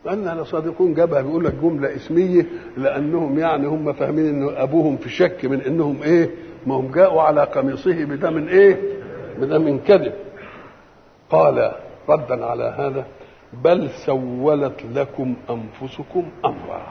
أنا لصادقون جابها بيقول لك جملة اسمية لأنهم يعني هم فاهمين إن أبوهم في شك من إنهم إيه ما هم جاءوا على قميصه بدم إيه بدم كذب قال ردا على هذا بل سولت لكم أنفسكم أمرا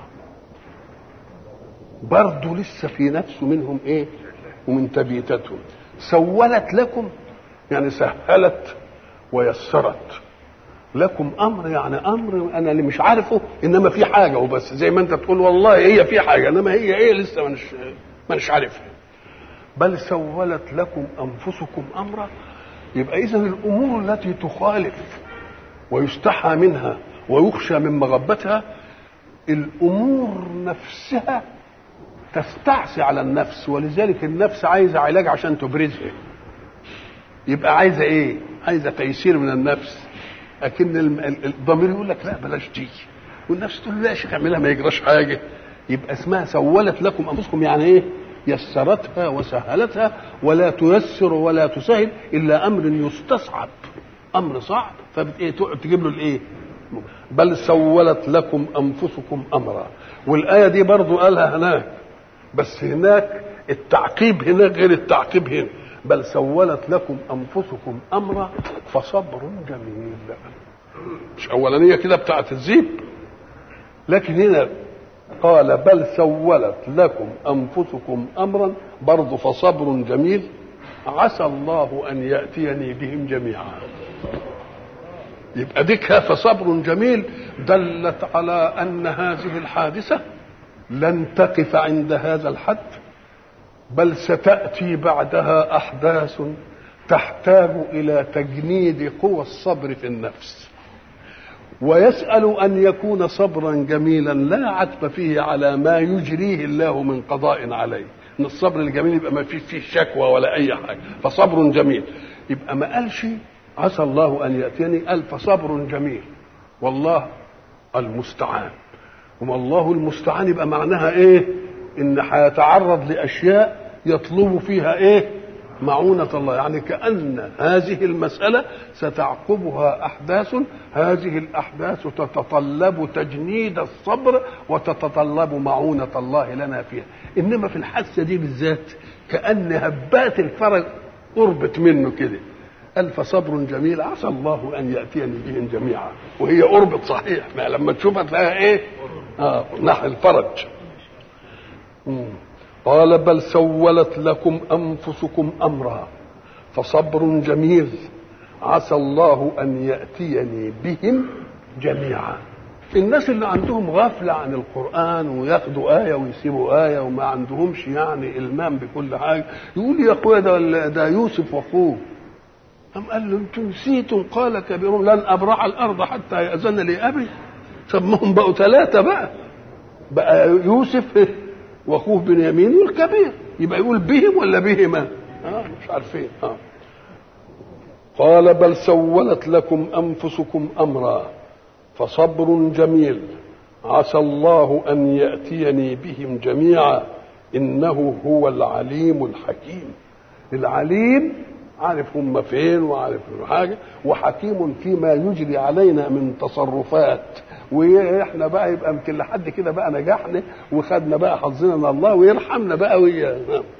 برضه لسه في نفسه منهم إيه ومن تبيتتهم سولت لكم يعني سهلت ويسرت لكم امر يعني امر انا اللي مش عارفه انما في حاجه وبس زي ما انت تقول والله هي في حاجه انما هي ايه لسه مانيش مانيش عارفها بل سولت لكم انفسكم امرا يبقى اذا الامور التي تخالف ويستحى منها ويخشى من مغبتها الامور نفسها تستعصي على النفس ولذلك النفس عايزه علاج عشان تبرزها يبقى عايزه ايه عايزه تيسير من النفس لكن الضمير يقول لك لا بلاش دي والنفس تقول لا يا شيخ اعملها ما يجراش حاجه يبقى اسمها سولت لكم انفسكم يعني ايه يسرتها وسهلتها ولا تيسر ولا تسهل الا امر يستصعب امر صعب فتجيب له الايه بل سولت لكم انفسكم امرا والايه دي برضو قالها هناك بس هناك التعقيب هناك غير التعقيب هنا بل سولت لكم انفسكم امرا فصبر جميل مش اولانيه كده بتاعت الزيب لكن هنا قال بل سولت لكم انفسكم امرا برضه فصبر جميل عسى الله ان ياتيني بهم جميعا يبقى ديك فصبر جميل دلت على ان هذه الحادثه لن تقف عند هذا الحد بل ستاتي بعدها احداث تحتاج الى تجنيد قوى الصبر في النفس ويسال ان يكون صبرا جميلا لا عتب فيه على ما يجريه الله من قضاء عليه ان الصبر الجميل يبقى ما فيه فيه شكوى ولا اي حاجه فصبر جميل يبقى ما قالش عسى الله ان ياتيني قال فصبر جميل والله المستعان وما الله المستعان يبقى معناها ايه ان هيتعرض لاشياء يطلب فيها ايه معونة الله يعني كأن هذه المسألة ستعقبها أحداث هذه الأحداث تتطلب تجنيد الصبر وتتطلب معونة الله لنا فيها إنما في الحادثة دي بالذات كأن هبات الفرج قربت منه كده قال فصبر جميل عسى الله أن يأتيني بهم جميعا وهي قربت صحيح ما لما تشوفها تلاقيها إيه آه نحو الفرج مم. قال بل سولت لكم انفسكم امرا فصبر جميل عسى الله ان ياتيني بهم جميعا الناس اللي عندهم غفله عن القران وياخدوا ايه ويسيبوا ايه وما عندهمش يعني المام بكل حاجه يقول يا اخويا ده, ده يوسف واخوه أم قال له انتم نسيتم قال كبيرهم لن ابرح الارض حتى ياذن لي ابي سمهم بقوا ثلاثه بقى بقى يوسف واخوه بنيامين والكبير يبقى يقول بهم ولا بهما اه مش عارفين اه قال بل سولت لكم انفسكم امرا فصبر جميل عسى الله ان ياتيني بهم جميعا انه هو العليم الحكيم العليم عارف هم فين وعارف حاجه وحكيم فيما يجري علينا من تصرفات واحنا بقى يبقى يمكن لحد كده بقى نجحنا وخدنا بقى حظنا من الله ويرحمنا بقى ويا